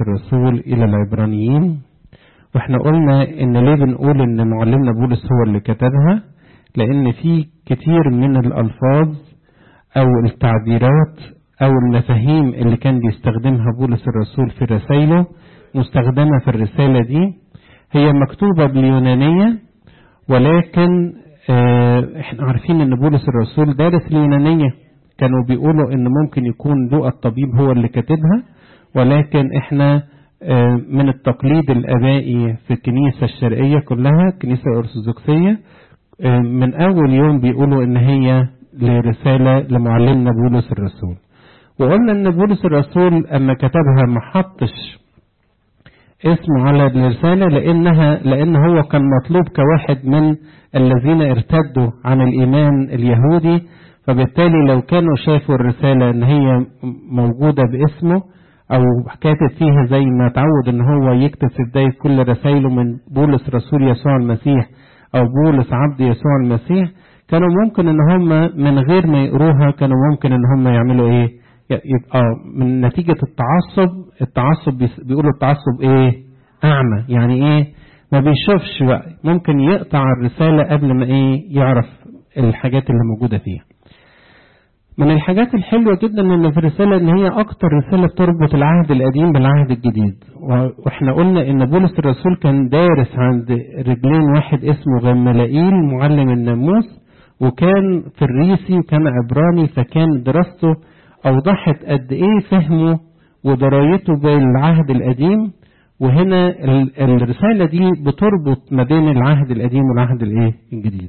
الرسول إلى العبرانيين واحنا قلنا ان ليه بنقول ان معلمنا بولس هو اللي كتبها لان في كتير من الالفاظ او التعبيرات او المفاهيم اللي كان بيستخدمها بولس الرسول في رسائله مستخدمة في الرسالة دي هي مكتوبة باليونانية ولكن اه احنا عارفين ان بولس الرسول دارس اليونانية كانوا بيقولوا ان ممكن يكون لقى الطبيب هو اللي كاتبها ولكن احنا اه من التقليد الابائي في الكنيسة الشرقية كلها الكنيسة الارثوذكسية اه من اول يوم بيقولوا ان هي لرسالة لمعلمنا بولس الرسول وقلنا ان بولس الرسول اما كتبها ما حطش اسمه على الرسالة لانها لان هو كان مطلوب كواحد من الذين ارتدوا عن الايمان اليهودي فبالتالي لو كانوا شافوا الرسالة ان هي موجودة باسمه او كاتب فيها زي ما تعود ان هو يكتب في بداية كل رسائله من بولس رسول يسوع المسيح او بولس عبد يسوع المسيح كانوا ممكن ان هم من غير ما يقروها كانوا ممكن ان هم يعملوا ايه يبقى من نتيجة التعصب التعصب بيقولوا التعصب ايه اعمى يعني ايه ما بيشوفش بقى ممكن يقطع الرسالة قبل ما ايه يعرف الحاجات اللي موجودة فيها من الحاجات الحلوة جدا ان في الرسالة ان هي اكتر رسالة بتربط العهد القديم بالعهد الجديد واحنا قلنا ان بولس الرسول كان دارس عند رجلين واحد اسمه غملائيل معلم الناموس وكان فريسي وكان عبراني فكان دراسته اوضحت قد ايه فهمه ودرايته بالعهد القديم وهنا الرسالة دي بتربط ما بين العهد القديم والعهد الايه الجديد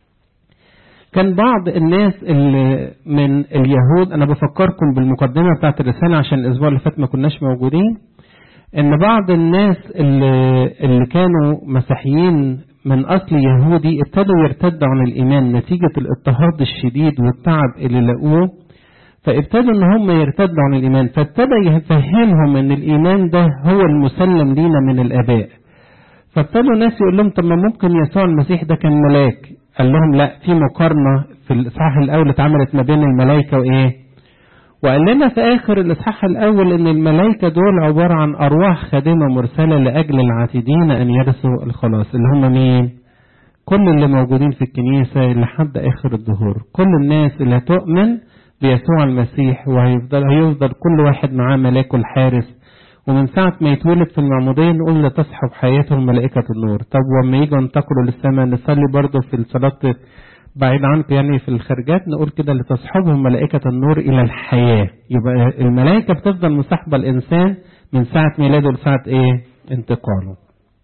كان بعض الناس اللي من اليهود انا بفكركم بالمقدمه بتاعت الرساله عشان الاسبوع اللي فات ما كناش موجودين ان بعض الناس اللي, اللي كانوا مسيحيين من اصل يهودي ابتدوا يرتدوا عن الايمان نتيجه الاضطهاد الشديد والتعب اللي لقوه فابتدوا ان هم يرتدوا عن الايمان فابتدى يفهمهم ان الايمان ده هو المسلم لينا من الاباء فابتدوا ناس يقول لهم طب ما ممكن يسوع المسيح ده كان ملاك قال لهم لا في مقارنة في الإصحاح الأول اتعملت ما بين الملائكة وإيه وقال لنا في آخر الإصحاح الأول إن الملائكة دول عبارة عن أرواح خادمة مرسلة لأجل العاتدين أن يرثوا الخلاص اللي هم مين؟ كل اللي موجودين في الكنيسة لحد آخر الظهور كل الناس اللي هتؤمن بيسوع المسيح وهيفضل هيفضل كل واحد معاه ملاكه الحارس ومن ساعة ما يتولد في المعمودية نقول لتصحب حياتهم ملائكة النور طب وما يجوا ينتقلوا للسماء نصلي برضه في الصلاة بعيد عنك يعني في الخارجات نقول كده لتصحبهم ملائكة النور إلى الحياة يبقى الملائكة بتفضل مصاحبة الإنسان من ساعة ميلاده لساعة إيه انتقاله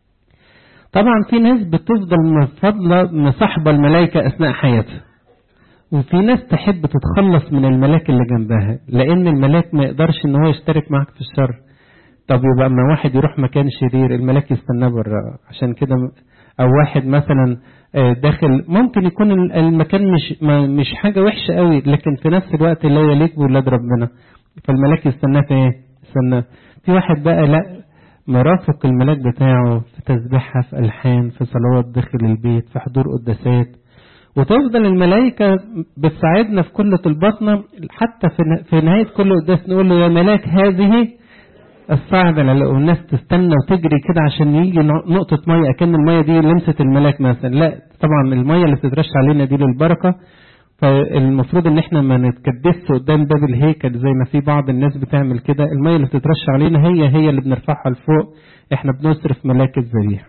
طبعا في ناس بتفضل مفضلة مصاحبة الملائكة أثناء حياتها وفي ناس تحب تتخلص من الملاك اللي جنبها لأن الملاك ما يقدرش إن هو يشترك معاك في الشر طب يبقى اما واحد يروح مكان شرير الملاك يستناه بره عشان كده او واحد مثلا داخل ممكن يكون المكان مش مش حاجه وحشه قوي لكن في نفس الوقت لا يليق بولاد ربنا فالملاك يستناه في ايه؟ يستناه في واحد بقى لا مرافق الملاك بتاعه في تسبيحها في الحان في صلوات داخل البيت في حضور قداسات وتفضل الملائكة بتساعدنا في كل طلباتنا حتى في نهاية كل قداس نقول له يا ملاك هذه الصعدة والناس تستنى وتجري كده عشان يجي نقطة مية أكن المية دي لمسة الملاك مثلا لا طبعا المية اللي بتترش علينا دي للبركة فالمفروض ان احنا ما نتكدسش قدام باب الهيكل زي ما في بعض الناس بتعمل كده المية اللي بتترش علينا هي هي اللي بنرفعها لفوق احنا بنصرف ملاك الذبيحة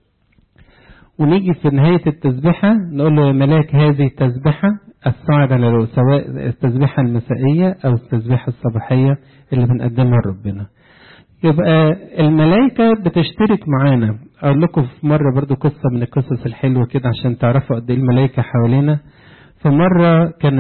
ونيجي في نهاية التسبيحة نقول له يا ملاك هذه التسبيحة الصاعدة له سواء التسبيحة المسائية أو التسبيحة الصباحية اللي بنقدمها لربنا يبقى الملائكة بتشترك معانا أقول لكم في مرة برضو قصة من القصص الحلوة كده عشان تعرفوا قد إيه الملائكة حوالينا في مرة كان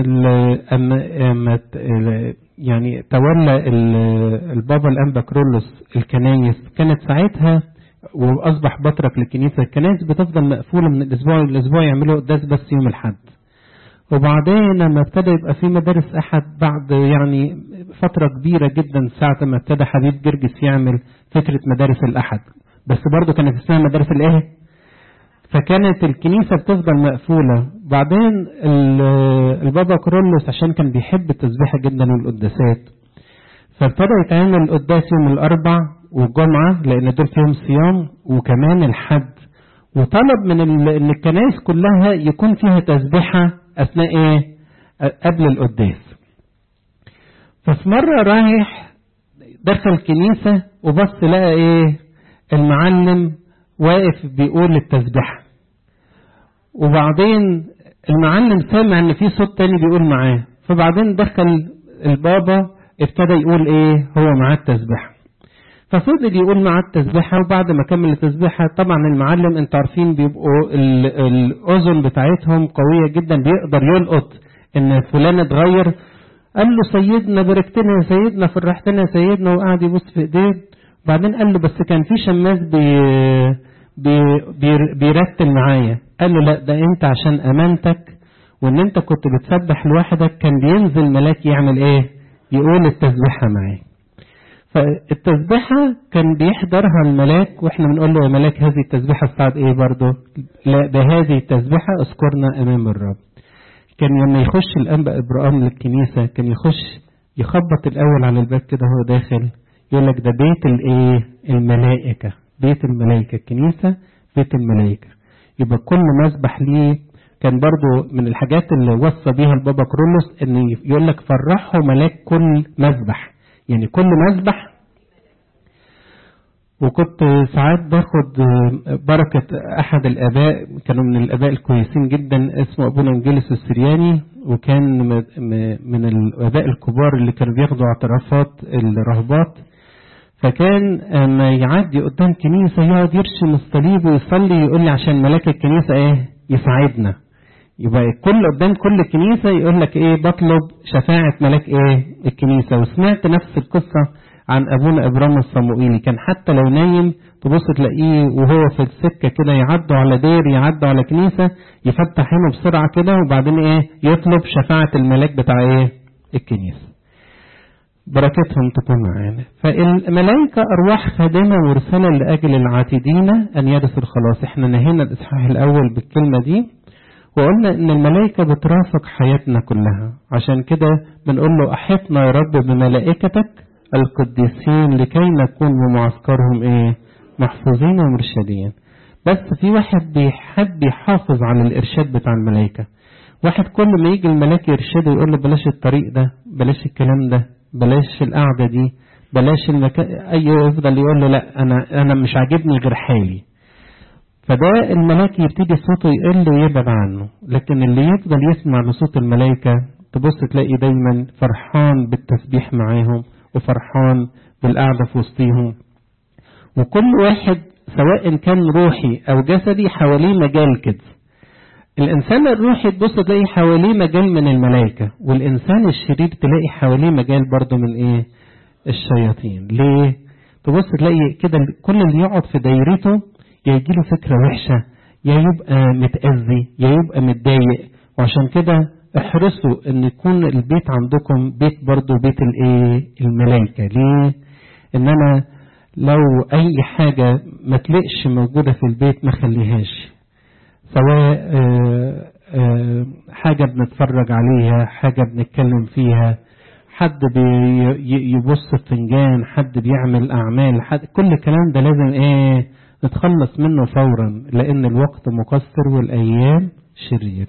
أما يعني تولى البابا الأنبا كرولوس الكنايس كانت ساعتها وأصبح بطرك للكنيسة الكنائس بتفضل مقفولة من الأسبوع للأسبوع يعملوا قداس بس يوم الحد وبعدين لما ابتدى يبقى في مدارس أحد بعد يعني فترة كبيرة جدا ساعة ما ابتدى حبيب جرجس يعمل فكرة مدارس الأحد بس برضه كانت اسمها مدارس الإيه؟ فكانت الكنيسة بتفضل مقفولة بعدين البابا كرولوس عشان كان بيحب التسبيحة جدا والقداسات فابتدى يتعمل قداس يوم الأربع والجمعة لأن دول فيهم صيام وكمان الحد وطلب من ان الكنائس كلها يكون فيها تسبيحة أثناء إيه؟ قبل القداس. ففي مرة رايح دخل كنيسة وبص لقى إيه؟ المعلم واقف بيقول التسبيحة. وبعدين المعلم سامع ان في صوت تاني بيقول معاه فبعدين دخل البابا ابتدى يقول ايه هو معاه التسبيحه ففضل يقول معاه التسبيحه وبعد ما كمل التسبيحه طبعا المعلم انتوا عارفين بيبقوا الاذن بتاعتهم قويه جدا بيقدر يلقط ان فلان اتغير قال له سيدنا باركتنا يا سيدنا فرحتنا يا سيدنا وقعد يبص في ايديه وبعدين قال له بس كان في شماس بي بي بي بيرتل معايا قال له لا ده انت عشان امانتك وان انت كنت بتسبح لوحدك كان بينزل ملاك يعمل ايه يقول التسبيحة معاه فالتسبيحة كان بيحضرها الملاك واحنا بنقول له يا ملاك هذه التسبيحة بتاعت ايه برضه لا بهذه التسبيحة اذكرنا امام الرب كان لما يخش الانبا ابراهيم للكنيسة كان يخش يخبط الاول على الباب كده وهو داخل يقول لك ده بيت الايه الملائكة بيت الملائكة الكنيسة بيت الملائكة يبقى كل مسبح ليه كان برضو من الحاجات اللي وصى بيها البابا كرولوس ان يقول لك فرحوا ملاك كل مسبح يعني كل مسبح وكنت ساعات باخد بركة أحد الآباء كانوا من الآباء الكويسين جدا اسمه أبونا انجيلس السرياني وكان من الآباء الكبار اللي كانوا بياخدوا اعترافات الرهبات فكان لما يعدي قدام كنيسة يقعد يرشم الصليب ويصلي يقول لي عشان ملاك الكنيسة ايه يساعدنا يبقى كل قدام كل كنيسة يقول لك ايه بطلب شفاعة ملاك ايه الكنيسة وسمعت نفس القصة عن ابونا ابرام الصموئيلي كان حتى لو نايم تبص تلاقيه وهو في السكة كده يعدوا على دير يعدوا على كنيسة يفتح عينه بسرعة كده وبعدين ايه يطلب شفاعة الملاك بتاع ايه الكنيسة بركتهم تكون معانا فالملائكة أرواح خادمة مرسلة لأجل العاتدين أن يرثوا الخلاص احنا نهينا الإصحاح الأول بالكلمة دي وقلنا إن الملائكة بترافق حياتنا كلها عشان كده بنقول له أحطنا يا رب بملائكتك القديسين لكي نكون بمعسكرهم إيه محفوظين ومرشدين بس في واحد بيحب يحافظ على الإرشاد بتاع الملائكة واحد كل ما يجي الملاك يرشده يقول له بلاش الطريق ده بلاش الكلام ده بلاش القعدة دي بلاش المكان أي يفضل يقول له لا أنا أنا مش عاجبني غير حالي فده الملاك يبتدي صوته يقل ويبعد عنه لكن اللي يفضل يسمع لصوت الملائكة تبص تلاقي دايما فرحان بالتسبيح معاهم وفرحان بالقعدة في وسطيهم وكل واحد سواء كان روحي أو جسدي حواليه مجال كده الإنسان الروحي تبص تلاقي حواليه مجال من الملائكة والإنسان الشرير تلاقي حواليه مجال برضه من إيه الشياطين ليه تبص تلاقي كده كل اللي يقعد في دايرته يا يجيله فكرة وحشة يا يبقى متأذي يا يبقى متضايق وعشان كده احرصوا ان يكون البيت عندكم بيت برضه بيت الايه الملائكة ليه ان انا لو اي حاجة ما تلقش موجودة في البيت ما خليهاش سواء آآ آآ حاجة بنتفرج عليها حاجة بنتكلم فيها حد بيبص في فنجان حد بيعمل أعمال حد كل الكلام ده لازم إيه نتخلص منه فورا لأن الوقت مقصر والأيام شريرة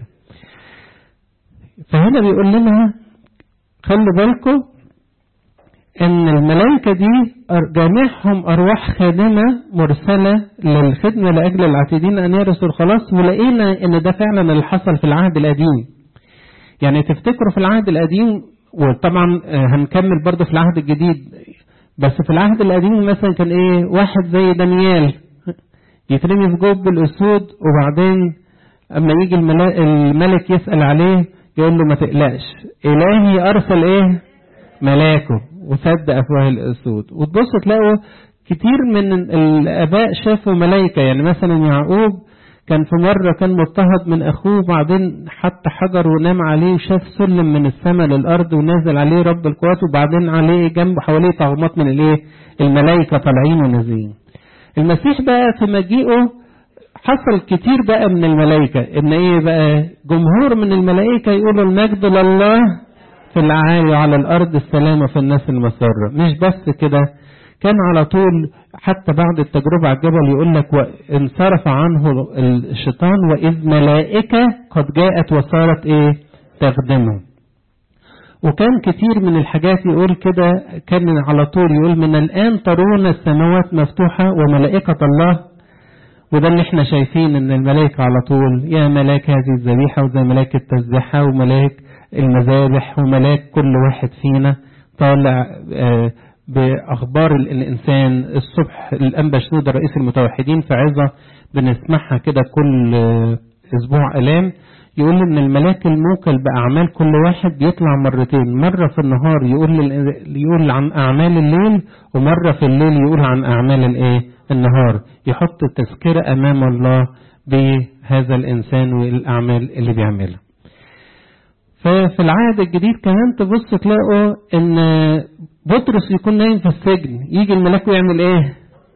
فهنا بيقول لنا خلوا بالكم ان الملائكة دي جميعهم ارواح خادمة مرسلة للخدمة لاجل العاتدين ان يرثوا الخلاص ولقينا ان ده فعلا اللي حصل في العهد القديم يعني تفتكروا في العهد القديم وطبعا هنكمل برضه في العهد الجديد بس في العهد القديم مثلا كان ايه واحد زي دانيال يترمي في جوب الاسود وبعدين اما يجي الملك يسأل عليه يقول له ما تقلقش الهي ارسل ايه ملاكه وسد أفواه الأسود وتبص تلاقوا كتير من الآباء شافوا ملائكة يعني مثلا يعقوب كان في مرة كان مضطهد من أخوه بعدين حط حجر ونام عليه وشاف سلم من السماء للأرض ونازل عليه رب القوات وبعدين عليه جنبه حواليه طغمات من الايه الملائكة طالعين ونازلين المسيح بقى في مجيئه حصل كتير بقى من الملائكة ان ايه بقى جمهور من الملائكة يقولوا المجد لله في الأعالي وعلى الأرض السلامة في الناس المسرة مش بس كده كان على طول حتى بعد التجربة على الجبل يقول لك وانصرف عنه الشيطان وإذ ملائكة قد جاءت وصارت إيه تخدمه وكان كتير من الحاجات يقول كده كان على طول يقول من الآن ترون السماوات مفتوحة وملائكة الله وده اللي احنا شايفين ان الملائكة على طول يا ملاك هذه الذبيحة وزي ملاك التسبيحة وملاك المذابح وملاك كل واحد فينا طالع آه بأخبار الإنسان الصبح الأنبا شنودة رئيس المتوحدين في عظة بنسمعها كده كل آه أسبوع ألام يقول إن الملاك الموكل بأعمال كل واحد بيطلع مرتين مرة في النهار يقول يقول عن أعمال الليل ومرة في الليل يقول عن أعمال الإيه النهار يحط تذكرة أمام الله بهذا الإنسان والأعمال اللي بيعملها ففي العهد الجديد كمان تبص تلاقوا ان بطرس يكون نايم في السجن يجي الملاك ويعمل ايه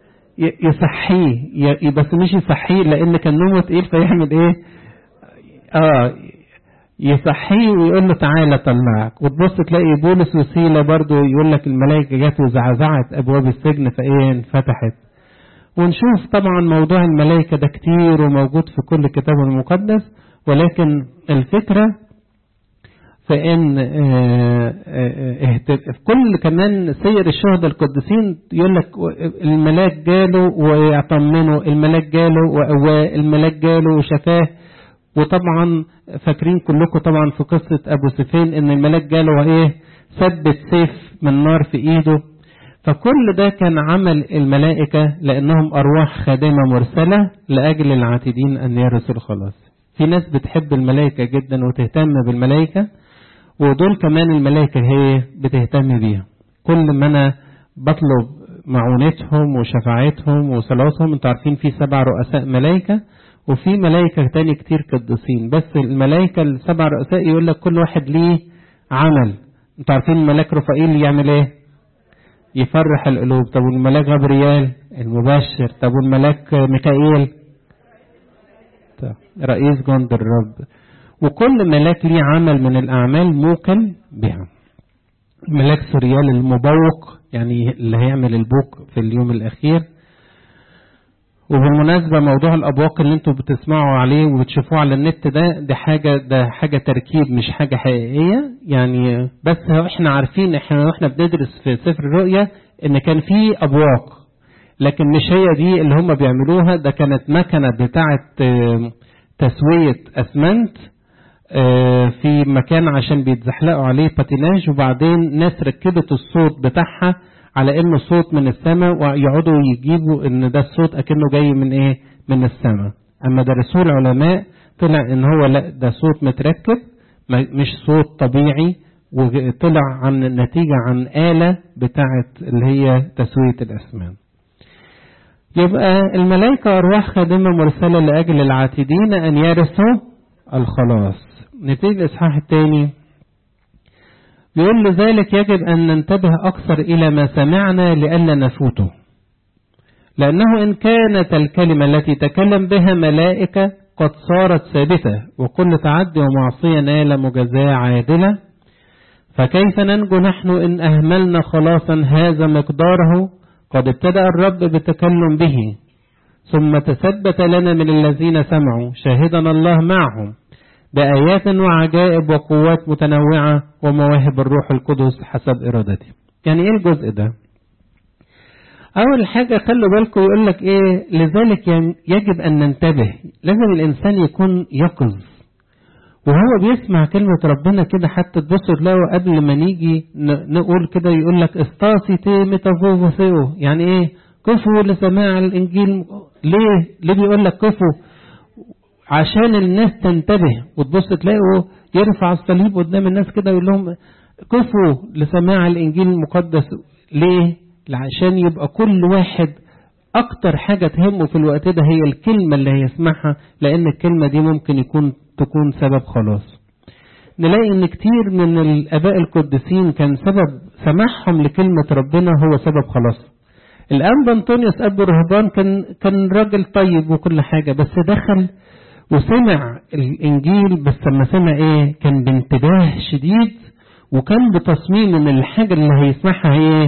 يصحيه بس مش يصحيه لان كان نومه تقيل فيعمل ايه اه يصحيه ويقول له تعالى طلعك وتبص تلاقي بولس وسيلة برضو يقول لك الملائكة جت وزعزعت ابواب السجن فايه انفتحت ونشوف طبعا موضوع الملائكة ده كتير وموجود في كل كتاب المقدس ولكن الفكرة فإن في كل كمان سير الشهداء القديسين يقول لك الملاك جاله ويطمنه الملاك جاله وقواه الملاك جاله وشفاه وطبعا فاكرين كلكم طبعا في قصة أبو سفين إن الملاك جاله وإيه ثبت سيف من نار في إيده فكل ده كان عمل الملائكة لأنهم أرواح خادمة مرسلة لأجل العاتدين أن يرثوا الخلاص في ناس بتحب الملائكة جدا وتهتم بالملائكة ودول كمان الملائكة هي بتهتم بيها كل ما أنا بطلب معونتهم وشفاعتهم وصلاتهم انتوا عارفين في سبع رؤساء ملائكة وفي ملائكة تاني كتير قديسين بس الملائكة السبع رؤساء يقول لك كل واحد ليه عمل انتوا عارفين الملاك رفائيل يعمل ايه يفرح القلوب طب والملاك غبريال المبشر طب والملاك ميكائيل طب رئيس جند الرب وكل ملاك ليه عمل من الأعمال موكل بها ملاك سوريال المبوق يعني اللي هيعمل البوق في اليوم الأخير وبالمناسبة موضوع الأبواق اللي انتوا بتسمعوا عليه وبتشوفوه على النت ده ده حاجة ده حاجة تركيب مش حاجة حقيقية يعني بس احنا عارفين احنا واحنا بندرس في سفر الرؤيا ان كان في أبواق لكن مش هي دي اللي هم بيعملوها ده كانت مكنة بتاعة تسوية أسمنت في مكان عشان بيتزحلقوا عليه باتيناج وبعدين ناس ركبت الصوت بتاعها على انه صوت من السماء ويقعدوا يجيبوا ان ده الصوت اكنه جاي من ايه من السماء اما درسوه العلماء طلع ان هو لا ده صوت متركب مش صوت طبيعي وطلع عن نتيجة عن آلة بتاعت اللي هي تسوية الأسمان يبقى الملائكة أرواح خادمة مرسلة لأجل العاتدين أن يرثوا الخلاص نبتدي الإصحاح الثاني بيقول لذلك يجب أن ننتبه أكثر إلى ما سمعنا لئلا نفوته لأنه إن كانت الكلمة التي تكلم بها ملائكة قد صارت ثابتة وكل تعدي ومعصية نال مجازاة عادلة فكيف ننجو نحن إن أهملنا خلاصا هذا مقداره قد ابتدأ الرب بالتكلم به ثم تثبت لنا من الذين سمعوا شاهدنا الله معهم بآيات وعجائب وقوات متنوعة ومواهب الروح القدس حسب إرادته يعني إيه الجزء ده أول حاجة خلوا بالكم يقول لك إيه لذلك يجب أن ننتبه لازم الإنسان يكون يقظ وهو بيسمع كلمة ربنا كده حتى تبصوا تلاقوا قبل ما نيجي نقول كده يقول لك استاسي تي ميتافوفوسيو يعني إيه كفوا لسماع الإنجيل ليه؟ ليه بيقول لك كفوا؟ عشان الناس تنتبه وتبص تلاقوا يرفع الصليب قدام الناس كده ويقول لهم كفوا لسماع الانجيل المقدس ليه؟ عشان يبقى كل واحد اكتر حاجه تهمه في الوقت ده هي الكلمه اللي هيسمعها لان الكلمه دي ممكن يكون تكون سبب خلاص. نلاقي ان كتير من الاباء القديسين كان سبب سماعهم لكلمه ربنا هو سبب خلاص. الانبا انطونيوس ابو الرهبان كان كان راجل طيب وكل حاجه بس دخل وسمع الانجيل بس لما سمع ايه كان بانتباه شديد وكان بتصميم ان الحاجه اللي هيسمعها هي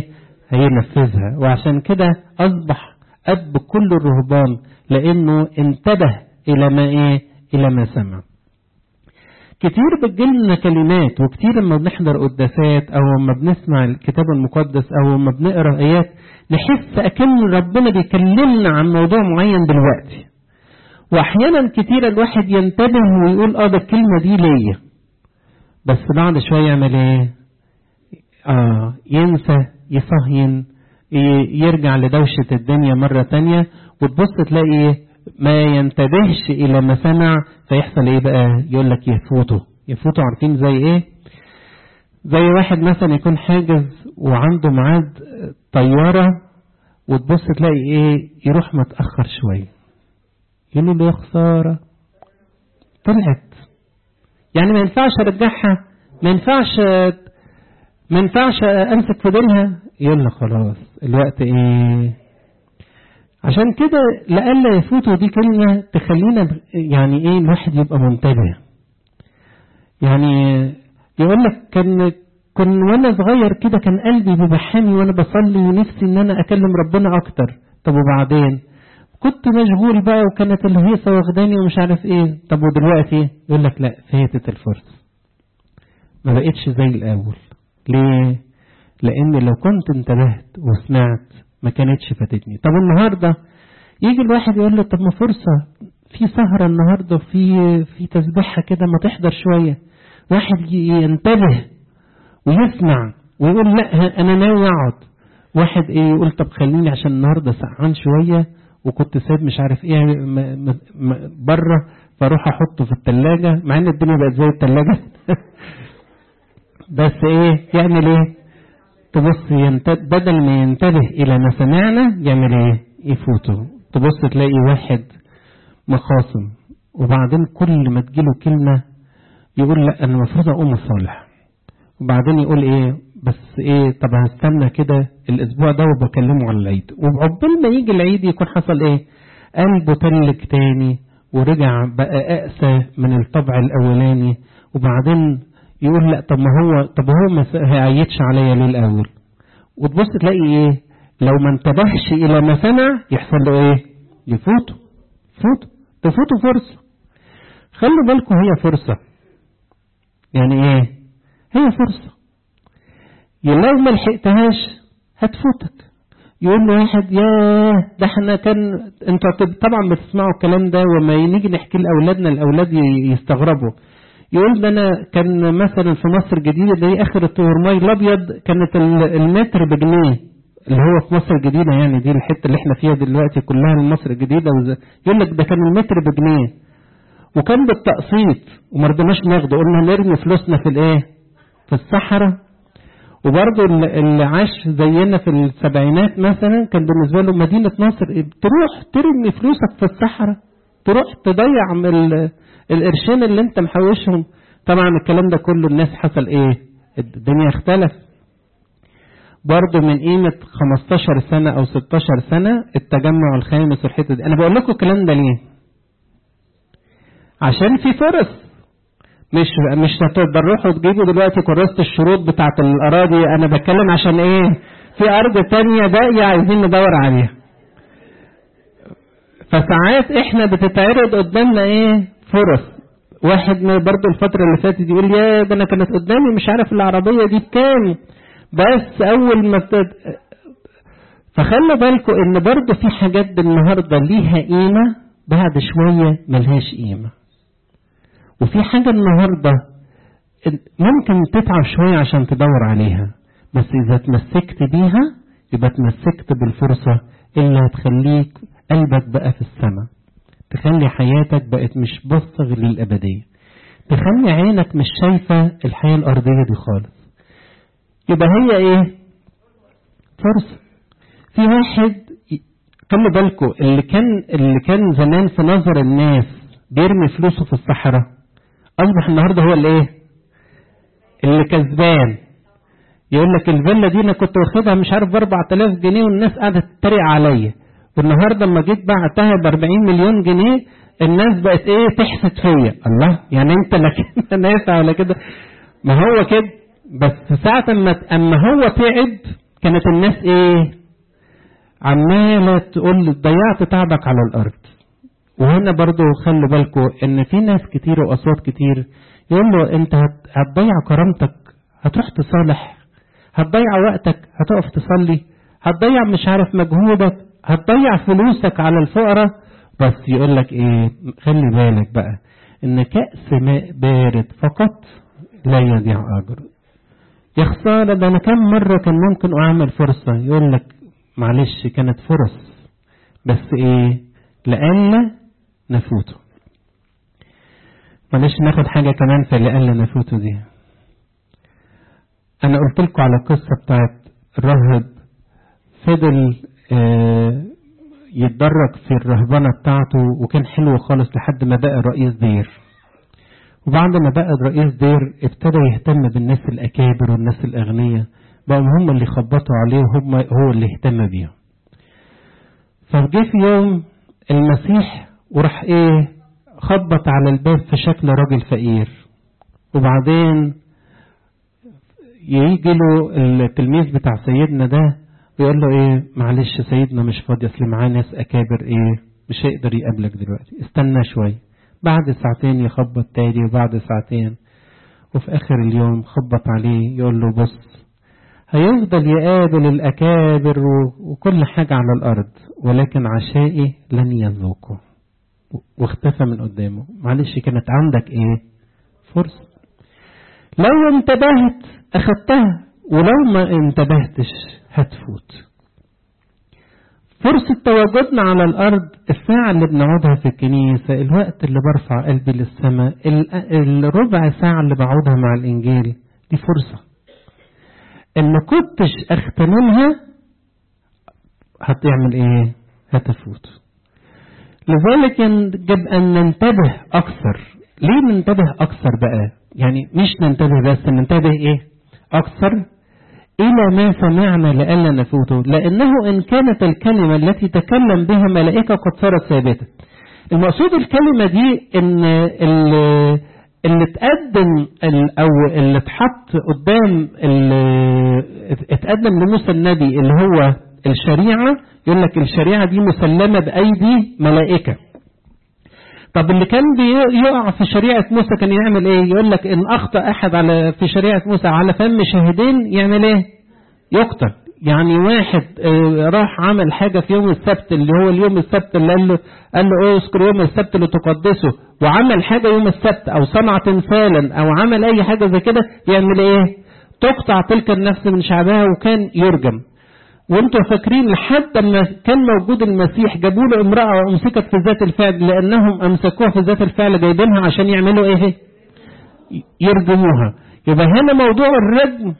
هينفذها وعشان كده أصبح أب كل الرهبان لأنه انتبه إلى ما إيه إلى ما سمع كتير بتجيلنا كلمات وكتير لما بنحضر قداسات أو لما بنسمع الكتاب المقدس أو لما بنقرأ آيات نحس أكن ربنا بيكلمنا عن موضوع معين دلوقتي وأحيانا كتير الواحد ينتبه ويقول آه ده الكلمة دي ليا بس بعد شوية يعمل إيه؟ آه ينسى يصهين يرجع لدوشة الدنيا مرة تانية وتبص تلاقي ما ينتبهش إلى ما سمع فيحصل إيه بقى يقول لك يفوته يفوته عارفين زي إيه زي واحد مثلا يكون حاجز وعنده ميعاد طيارة وتبص تلاقي إيه يروح متأخر شوية يقول له يا خسارة طلعت يعني ما ينفعش أرجعها ما ينفعش ما ينفعش امسك في ديلها يلا خلاص الوقت ايه عشان كده لألا يفوتوا دي كلمة تخلينا يعني ايه الواحد يبقى منتبه يعني يقول لك كان كان وانا صغير كده كان قلبي بيبقى حامي وانا بصلي ونفسي ان انا اكلم ربنا اكتر طب وبعدين كنت مشغول بقى وكانت الهيصه واخداني ومش عارف ايه طب ودلوقتي يقول لك لا فاتت الفرصه ما بقتش زي الاول ليه لان لو كنت انتبهت وسمعت ما كانتش فاتتني طب النهارده يجي الواحد يقول له طب ما فرصه في سهره النهارده في في تسبيحه كده ما تحضر شويه واحد ينتبه ويسمع ويقول لا انا ناوي اقعد واحد ايه يقول طب خليني عشان النهارده سقعان شويه وكنت سايب مش عارف ايه بره فاروح احطه في الثلاجه مع ان الدنيا بقت زي الثلاجه بس ايه يعمل ايه تبص ينتبه بدل ما ينتبه الى ما سمعنا يعمل ايه يفوته تبص تلاقي واحد مخاصم وبعدين كل ما تجيله كلمة يقول لا انا المفروض اقوم اصالح وبعدين يقول ايه بس ايه طب هستنى كده الاسبوع ده وبكلمه على العيد وعقبال ما يجي العيد يكون حصل ايه قلبه تلك تاني ورجع بقى اقسى من الطبع الاولاني وبعدين يقول لا طب ما هو طب هو ما هيعيدش عليا ليه الاول وتبص تلاقي ايه لو ما انتبهش الى ما سمع يحصل له ايه يفوته فوته تفوته فرصه خلوا بالكم هي فرصه يعني ايه هي فرصه لو ما لحقتهاش هتفوتك يقول له واحد ياه ده احنا كان انتوا طبعا بتسمعوا الكلام ده وما نيجي نحكي لاولادنا الاولاد يستغربوا يقول ده انا كان مثلا في مصر الجديده دي اخر التورماي الابيض كانت المتر بجنيه اللي هو في مصر الجديده يعني دي الحته اللي احنا فيها دلوقتي كلها مصر الجديده يقول لك ده كان المتر بجنيه وكان بالتقسيط وما رضيناش ناخده قلنا نرمي فلوسنا في الايه في الصحراء وبرضه اللي عاش زينا في السبعينات مثلا كان بالنسبه له مدينه نصر تروح ترمي فلوسك في الصحراء تروح تضيع من القرشين اللي انت محوشهم طبعا الكلام ده كله الناس حصل ايه الدنيا اختلف برضه من قيمة 15 سنة أو 16 سنة التجمع الخامس والحتة دي أنا بقول لكم الكلام ده ليه؟ عشان في فرص مش مش هتروحوا تجيبوا دلوقتي كراسة الشروط بتاعة الأراضي أنا بتكلم عشان إيه؟ في أرض تانية باقية عايزين ندور عليها. فساعات إحنا بتتعرض قدامنا إيه؟ فرص. واحد برضه الفترة اللي فاتت يقول يا ده أنا كانت قدامي مش عارف العربية دي بكام. بس أول ما بتد... فخلوا بالكم إن برضه في حاجات النهارده ليها قيمة بعد شوية ملهاش قيمة. وفي حاجة النهاردة ممكن تتعب شوية عشان تدور عليها بس إذا تمسكت بيها يبقى تمسكت بالفرصة اللي هتخليك قلبك بقى في السماء تخلي حياتك بقت مش بصة غير للأبدية تخلي عينك مش شايفة الحياة الأرضية دي خالص يبقى هي إيه فرصة في واحد خلوا بالكم اللي كان اللي كان زمان في نظر الناس بيرمي فلوسه في الصحراء اصبح النهارده هو اللي ايه اللي كسبان يقول لك الفيلا دي انا كنت واخدها مش عارف ب 4000 جنيه والناس قاعده تتريق عليا والنهارده لما جيت بعتها ب 40 مليون جنيه الناس بقت ايه تحسد فيا الله يعني انت لا كده نافع ولا كده ما هو كده بس ساعة اما اما هو تعب كانت الناس ايه عمالة تقول ضيعت تعبك على الارض وهنا برضو خلوا بالكم ان في ناس كتير واصوات كتير يقول له انت هتضيع كرامتك هتروح تصالح هتضيع وقتك هتقف تصلي هتضيع مش عارف مجهودك هتضيع فلوسك على الفقراء بس يقول لك ايه خلي بالك بقى ان كأس ماء بارد فقط لا يضيع اجر يا خسارة ده انا كم مرة كان ممكن اعمل فرصة يقول لك معلش كانت فرص بس ايه لألا نفوته معلش ناخد حاجة كمان في لألا نفوته دي انا قلت لكم على القصة بتاعت الراهب فضل آه يتدرج في الرهبنة بتاعته وكان حلو خالص لحد ما بقى رئيس دير وبعد ما بقى رئيس دير ابتدى يهتم بالناس الأكابر والناس الأغنياء بقوا هم اللي خبطوا عليه وهم هو اللي اهتم بيهم فجه في يوم المسيح وراح ايه خبط على الباب في شكل راجل فقير وبعدين يجي له التلميذ بتاع سيدنا ده ويقول له ايه معلش سيدنا مش فاضي اصل معاه ناس اكابر ايه مش هيقدر يقابلك دلوقتي استنى شويه بعد ساعتين يخبط تاني وبعد ساعتين وفي اخر اليوم خبط عليه يقول له بص هيفضل يقابل الاكابر وكل حاجه على الارض ولكن عشائي لن يذوقه واختفى من قدامه معلش كانت عندك ايه فرصه لو انتبهت اخدتها ولو ما انتبهتش هتفوت فرصة تواجدنا على الأرض الساعة اللي بنقعدها في الكنيسة الوقت اللي برفع قلبي للسماء الربع ساعة اللي بقعدها مع الإنجيل دي فرصة إن كنتش أغتنمها هتعمل إيه؟ هتفوت لذلك يجب أن ننتبه أكثر ليه ننتبه أكثر بقى؟ يعني مش ننتبه بس ننتبه إيه؟ أكثر إلى ما سمعنا لئلا نفوته لأنه إن كانت الكلمة التي تكلم بها ملائكة قد صارت ثابتة المقصود الكلمة دي إن اللي اتقدم أو اللي اتحط قدام اتقدم لموسى النبي اللي هو الشريعة يقول لك الشريعة دي مسلمة بأيدي ملائكة طب اللي كان بيقع في شريعة موسى كان يعمل ايه يقول لك ان اخطأ احد على في شريعة موسى على فم شاهدين يعمل ايه يقتل يعني واحد راح عمل حاجة في يوم السبت اللي هو اليوم السبت اللي قال له قال له ايه اذكر يوم السبت لتقدسه وعمل حاجة يوم السبت او صنع تمثالا او عمل اي حاجة زي كده يعمل ايه تقطع تلك النفس من شعبها وكان يرجم وانتوا فاكرين لحد ما كان موجود المسيح جابوا له امرأة وامسكت في ذات الفعل لانهم امسكوها في ذات الفعل جايبينها عشان يعملوا ايه يرجموها يبقى هنا موضوع الرجم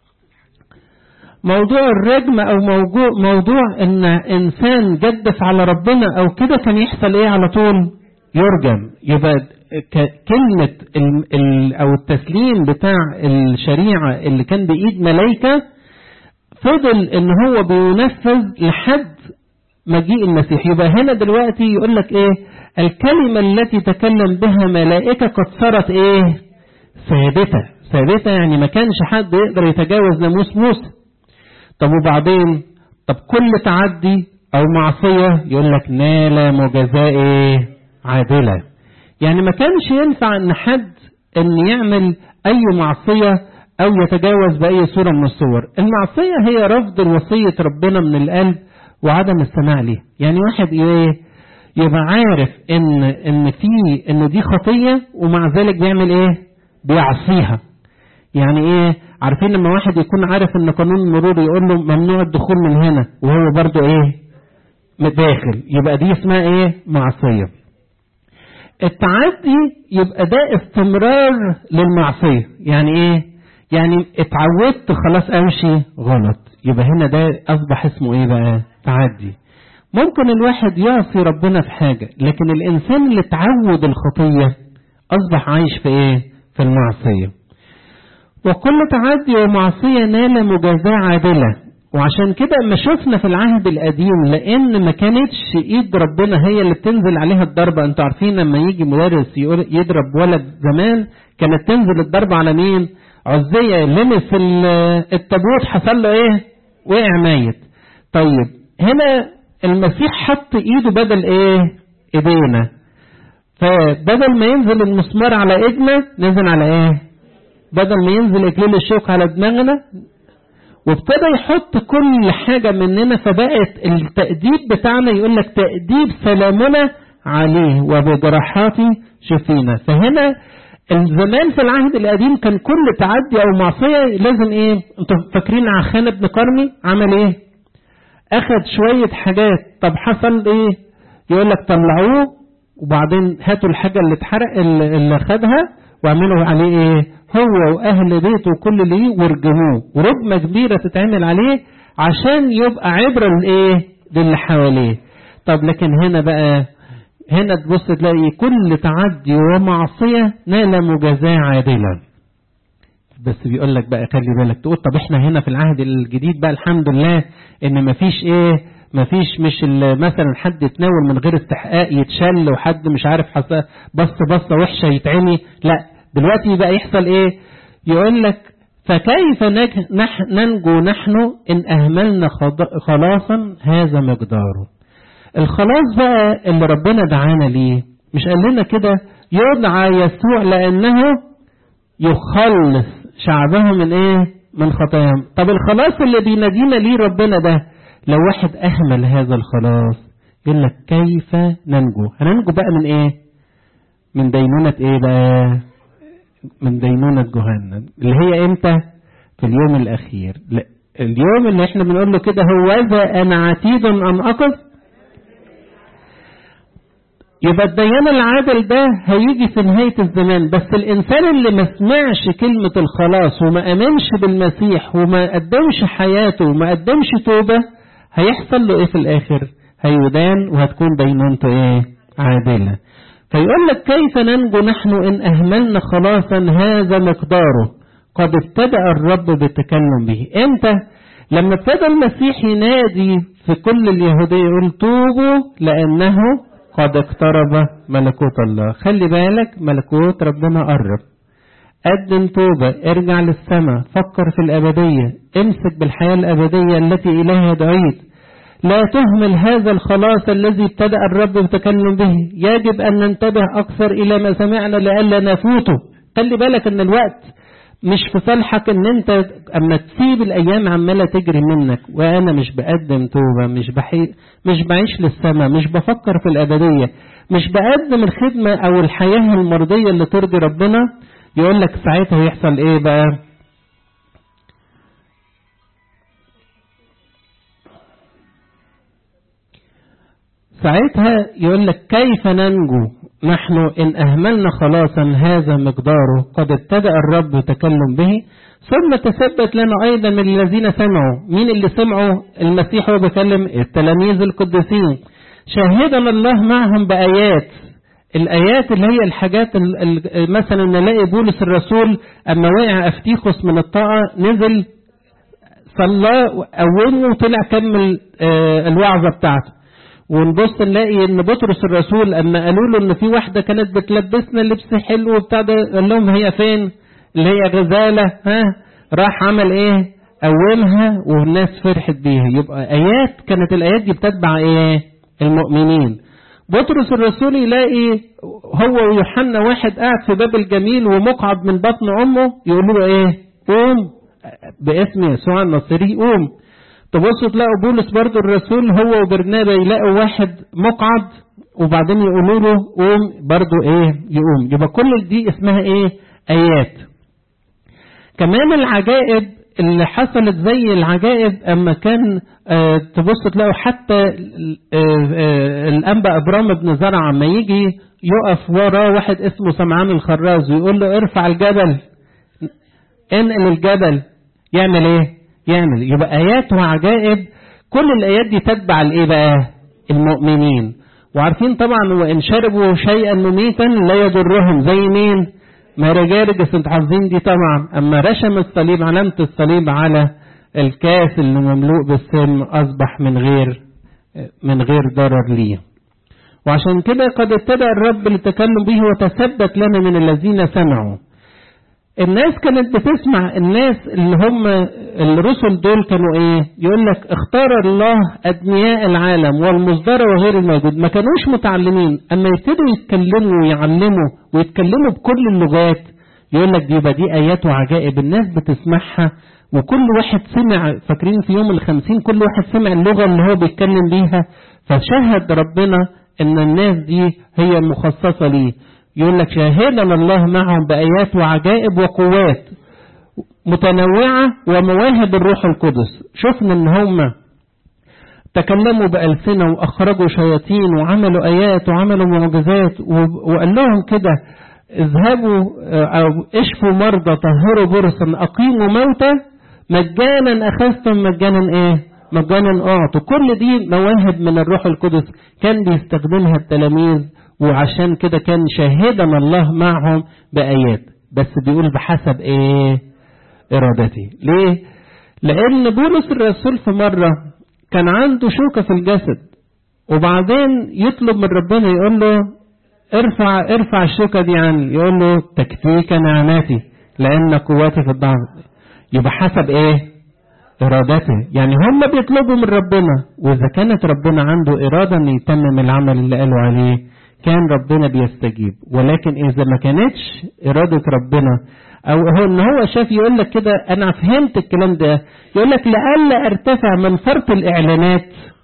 موضوع الرجم او موضوع موضوع ان انسان جدف على ربنا او كده كان يحصل ايه على طول يرجم يبقى كلمة ال ال او التسليم بتاع الشريعة اللي كان بايد ملايكة فضل ان هو بينفذ لحد مجيء المسيح يبقى هنا دلوقتي يقول لك ايه الكلمة التي تكلم بها ملائكة قد صارت ايه ثابتة ثابتة يعني ما كانش حد يقدر يتجاوز ناموس موسى طب وبعدين طب كل تعدي او معصية يقول لك نال مجازاء ايه عادلة يعني ما كانش ينفع ان حد ان يعمل اي معصية او يتجاوز باي صورة من الصور المعصية هي رفض الوصية ربنا من القلب وعدم السماع ليه يعني واحد ايه يبقى عارف ان ان في ان دي خطية ومع ذلك بيعمل ايه بيعصيها يعني ايه عارفين لما واحد يكون عارف ان قانون المرور يقول له ممنوع الدخول من هنا وهو برضه ايه داخل يبقى دي اسمها ايه معصية التعدي يبقى ده استمرار للمعصية يعني ايه يعني اتعودت خلاص امشي غلط يبقى هنا ده اصبح اسمه ايه بقى تعدي ممكن الواحد يعصي ربنا في حاجة لكن الانسان اللي تعود الخطية اصبح عايش في ايه في المعصية وكل تعدي ومعصية نال مجازاة عادلة وعشان كده اما شفنا في العهد القديم لان ما كانتش ايد ربنا هي اللي بتنزل عليها الضربة انتوا عارفين لما يجي مدرس يضرب ولد زمان كانت تنزل الضربة على مين عزية لمس التابوت حصل له ايه وقع ميت طيب هنا المسيح حط ايده بدل ايه ايدينا فبدل ما ينزل المسمار على ايدنا نزل على ايه بدل ما ينزل اكليل الشوك على دماغنا وابتدى يحط كل حاجة مننا فبقت التأديب بتاعنا يقول لك تأديب سلامنا عليه وبجراحاته شفينا فهنا الزمان في العهد القديم كان كل تعدي او معصية لازم ايه انتوا فاكرين عخان ابن كرمي عمل ايه اخد شوية حاجات طب حصل ايه يقول لك طلعوه وبعدين هاتوا الحاجة اللي اتحرق اللي خدها واعملوا عليه ايه هو واهل بيته وكل ليه وارجموه ورجمة كبيرة تتعمل عليه عشان يبقى عبرة لايه للي حواليه طب لكن هنا بقى هنا تبص تلاقي كل تعدي ومعصية نال مجازاة عادلا بس بيقول لك بقى خلي بالك تقول طب احنا هنا في العهد الجديد بقى الحمد لله ان مفيش ايه مفيش مش مثلا حد يتناول من غير استحقاق يتشل وحد مش عارف بص بصه وحشه يتعمي لا دلوقتي بقى يحصل ايه يقول لك فكيف ننجو نحن ان اهملنا خلاصا هذا مقداره الخلاص بقى اللي ربنا دعانا ليه مش قال لنا كده يدعى يسوع لانه يخلص شعبه من ايه من خطاياهم طب الخلاص اللي بينادينا ليه ربنا ده لو واحد اهمل هذا الخلاص يقول لك كيف ننجو هننجو بقى من ايه من دينونة ايه بقى من دينونة جهنم اللي هي امتى في اليوم الاخير لا اليوم اللي احنا بنقول له كده هو اذا انا عتيد ان اقف يبقى الديان العادل ده هيجي في نهاية الزمان بس الإنسان اللي ما سمعش كلمة الخلاص وما أمنش بالمسيح وما قدمش حياته وما قدمش توبة هيحصل له إيه في الآخر هيدان وهتكون دينونته إيه عادلة فيقول لك كيف ننجو نحن إن أهملنا خلاصا هذا مقداره قد ابتدأ الرب بالتكلم به إمتى لما ابتدى المسيح ينادي في كل اليهودية يقول توبوا لأنه قد اقترب ملكوت الله خلي بالك ملكوت ربنا قرب قدم توبة ارجع للسماء فكر في الأبدية امسك بالحياة الأبدية التي إليها دعيت لا تهمل هذا الخلاص الذي ابتدأ الرب بالتكلم به يجب أن ننتبه أكثر إلى ما سمعنا لئلا نفوته خلي بالك أن الوقت مش في صالحك ان انت اما تسيب الايام عماله تجري منك وانا مش بقدم توبه مش بحي مش بعيش للسماء مش بفكر في الابديه مش بقدم الخدمه او الحياه المرضيه اللي ترضي ربنا يقول لك ساعتها يحصل ايه بقى ساعتها يقول لك كيف ننجو نحن إن أهملنا خلاصا هذا مقداره قد ابتدأ الرب يتكلم به ثم تثبت لنا أيضا من الذين سمعوا مين اللي سمعوا المسيح هو بيكلم التلاميذ القديسين شاهدنا الله معهم بآيات الآيات اللي هي الحاجات مثلا نلاقي بولس الرسول أما وقع أفتيخوس من الطاقة نزل صلى قومه وطلع كمل الوعظة بتاعته ونبص نلاقي ان بطرس الرسول اما قالوا له ان في واحده كانت بتلبسنا لبس حلو وبتاع ده قال لهم هي فين؟ اللي هي غزاله ها راح عمل ايه؟ قومها والناس فرحت بيها يبقى ايات كانت الايات دي بتتبع ايه؟ المؤمنين بطرس الرسول يلاقي هو ويوحنا واحد قاعد في باب الجميل ومقعد من بطن امه يقولوا له ايه؟ قوم باسم يسوع الناصري قوم تبصوا تلاقوا بولس برضو الرسول هو وبرنابا يلاقوا واحد مقعد وبعدين يقولوا له قوم برضو ايه يقوم يبقى كل دي اسمها ايه ايات كمان العجائب اللي حصلت زي العجائب اما كان آه تبص تلاقوا حتى آه آه الانبا ابرام بن زرع اما يجي يقف وراه واحد اسمه سمعان الخراز ويقول له ارفع الجبل انقل الجبل يعمل ايه يعمل يبقى آيات وعجائب كل الآيات دي تتبع الإيه بقى؟ المؤمنين وعارفين طبعا وإن شربوا شيئا مميتا لا يضرهم زي مين؟ مارجارجس انتوا حافظين دي طبعا أما رشم الصليب علامة الصليب على الكاس اللي مملوء بالسم أصبح من غير من غير ضرر ليه وعشان كده قد ابتدأ الرب للتكلم به وتثبت لنا من الذين سمعوا الناس كانت بتسمع الناس اللي هم الرسل دول كانوا ايه يقول لك اختار الله ادنياء العالم والمصدر وغير الموجود ما كانوش متعلمين اما يبتدوا يتكلموا ويعلموا ويتكلموا بكل اللغات يقول لك دي دي ايات وعجائب الناس بتسمعها وكل واحد سمع فاكرين في يوم الخمسين كل واحد سمع اللغة اللي هو بيتكلم بيها فشهد ربنا ان الناس دي هي المخصصة ليه يقول لك شاهدنا الله معهم بآيات وعجائب وقوات متنوعة ومواهب الروح القدس شفنا ان هم تكلموا بألسنة وأخرجوا شياطين وعملوا آيات وعملوا معجزات وقال لهم كده اذهبوا أو اشفوا مرضى طهروا برصا أقيموا موتى مجانا أخذتم مجانا إيه مجانا أعطوا كل دي مواهب من الروح القدس كان بيستخدمها التلاميذ وعشان كده كان شاهدنا الله معهم بآيات بس بيقول بحسب ايه ارادتي ليه لان بولس الرسول في مرة كان عنده شوكة في الجسد وبعدين يطلب من ربنا يقول له ارفع ارفع الشوكة دي عني يقول له تكفيك نعمتي لان قوتي في الضعف يبقى حسب ايه ارادته يعني هم بيطلبوا من ربنا واذا كانت ربنا عنده ارادة ان يتمم العمل اللي قالوا عليه كان ربنا بيستجيب ولكن إذا ما كانتش إرادة ربنا أو هو إن هو شاف يقول لك كده أنا فهمت الكلام ده يقول لك لألا أرتفع من فرط الإعلانات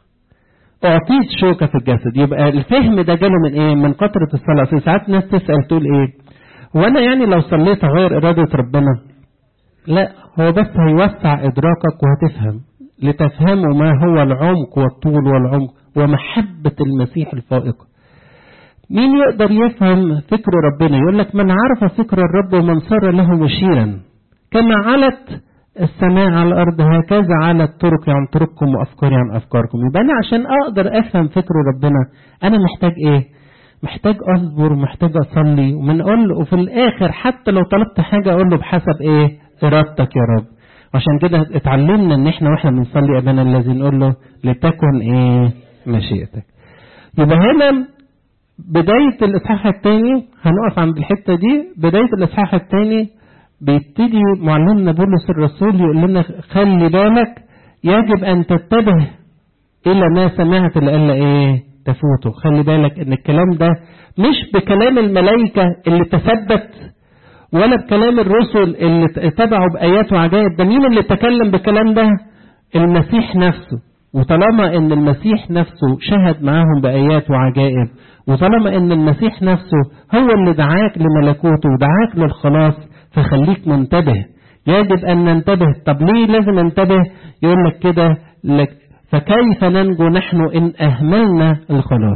أعطيت شوكة في الجسد يبقى الفهم ده جاله من إيه؟ من كثرة الصلاة في ساعات ناس تسأل تقول إيه؟ وأنا يعني لو صليت غير إرادة ربنا لا هو بس هيوسع إدراكك وهتفهم لتفهموا ما هو العمق والطول والعمق ومحبة المسيح الفائقة مين يقدر يفهم فكر ربنا يقول لك من عرف فكر الرب ومن صار له مشيرا كما علت السماء على الأرض هكذا علت طرقي عن طرقكم وأفكاري عن أفكاركم يبقى أنا عشان أقدر أفهم فكر ربنا أنا محتاج إيه محتاج أصبر ومحتاج أصلي ومن أقول وفي الآخر حتى لو طلبت حاجة أقول له بحسب إيه إرادتك يا رب عشان كده اتعلمنا ان احنا واحنا بنصلي ابانا الذي نقول له لتكن ايه مشيئتك يبقى هنا بداية الإصحاح الثاني هنقف عند الحتة دي بداية الإصحاح الثاني بيبتدي معلمنا بولس الرسول يقول لنا خلي بالك يجب أن تتبه إلى ما سمعت لألا إيه تفوته خلي بالك إن الكلام ده مش بكلام الملائكة اللي تثبت ولا بكلام الرسل اللي اتبعوا بآيات وعجائب ده مين اللي تكلم بالكلام ده المسيح نفسه وطالما ان المسيح نفسه شهد معاهم بآيات وعجائب وطالما ان المسيح نفسه هو اللي دعاك لملكوته ودعاك للخلاص فخليك منتبه يجب ان ننتبه طب ليه لازم ننتبه يقول لك كده لك فكيف ننجو نحن ان اهملنا الخلاص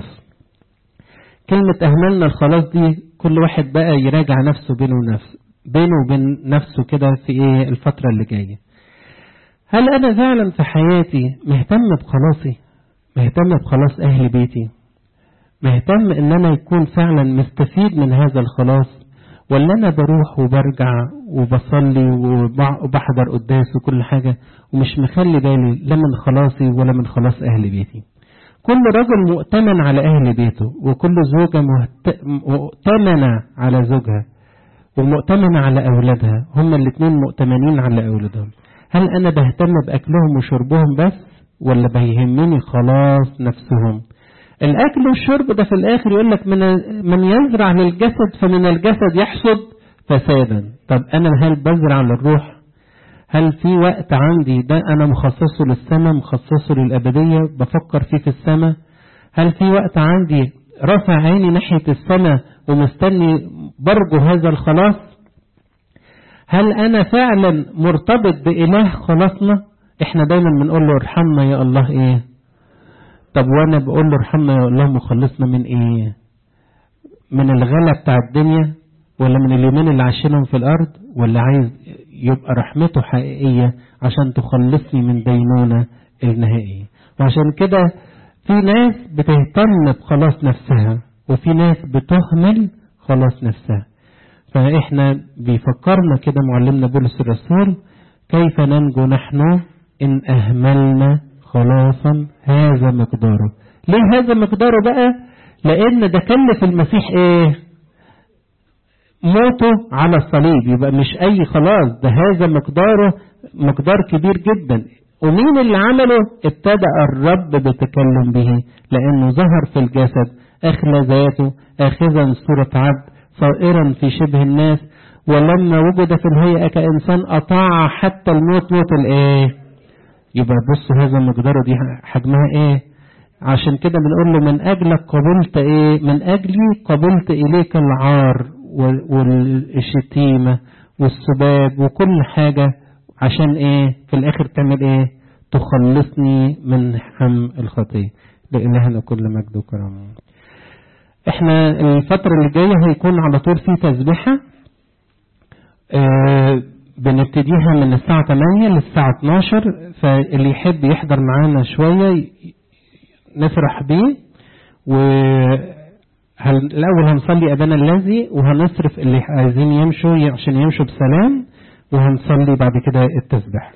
كلمة اهملنا الخلاص دي كل واحد بقى يراجع نفسه بينه ونفسه بينه وبين نفسه كده في ايه الفترة اللي جاية هل انا فعلا في حياتي مهتم بخلاصي مهتم بخلاص اهل بيتي مهتم ان انا يكون فعلا مستفيد من هذا الخلاص ولا انا بروح وبرجع وبصلي وبحضر قداس وكل حاجة ومش مخلي بالي لا من خلاصي ولا من خلاص اهل بيتي كل رجل مؤتمن على اهل بيته وكل زوجة مؤتمنة على زوجها ومؤتمنة على اولادها هما الاثنين مؤتمنين على اولادهم هل انا بهتم باكلهم وشربهم بس ولا بيهمني خلاص نفسهم الاكل والشرب ده في الاخر يقول لك من من يزرع للجسد فمن الجسد يحصد فسادا طب انا هل بزرع للروح هل في وقت عندي ده انا مخصصه للسماء مخصصه للابديه بفكر فيه في السماء هل في وقت عندي رافع عيني ناحيه السماء ومستني برجو هذا الخلاص هل انا فعلا مرتبط باله خلاصنا احنا دايما بنقول له ارحمنا يا الله ايه طب وانا بقول له ارحمنا يا الله مخلصنا من ايه من الغلا بتاع الدنيا ولا من اليومين اللي عايشينهم في الارض ولا عايز يبقى رحمته حقيقية عشان تخلصني من دينونة النهائية وعشان كده في ناس بتهتم بخلاص نفسها وفي ناس بتهمل خلاص نفسها فإحنا بيفكرنا كده معلمنا بولس الرسول كيف ننجو نحن إن أهملنا خلاصا هذا مقداره ليه هذا مقداره بقى لأن ده كلف المسيح إيه موته على الصليب يبقى مش أي خلاص ده هذا مقداره مقدار كبير جدا ومين اللي عمله ابتدأ الرب بتكلم به لأنه ظهر في الجسد أخلى ذاته آخذا صورة عبد صائرا في شبه الناس ولما وجد في الهيئة كإنسان أطاع حتى الموت موت الإيه يبقى بص هذا مقداره دي حجمها إيه عشان كده بنقول له من أجلك قبلت إيه من أجلي قبلت إليك العار والشتيمة والسباب وكل حاجة عشان إيه في الآخر تعمل إيه تخلصني من حم الخطية لإلهنا كل مجد وكرم احنا الفترة اللي جاية هيكون على طول في تسبيحة اه بنبتديها من الساعة 8 للساعة 12 فاللي يحب يحضر معانا شوية نفرح بيه و الأول هنصلي أبانا الذي وهنصرف اللي عايزين يمشوا عشان يمشوا بسلام وهنصلي بعد كده التسبيح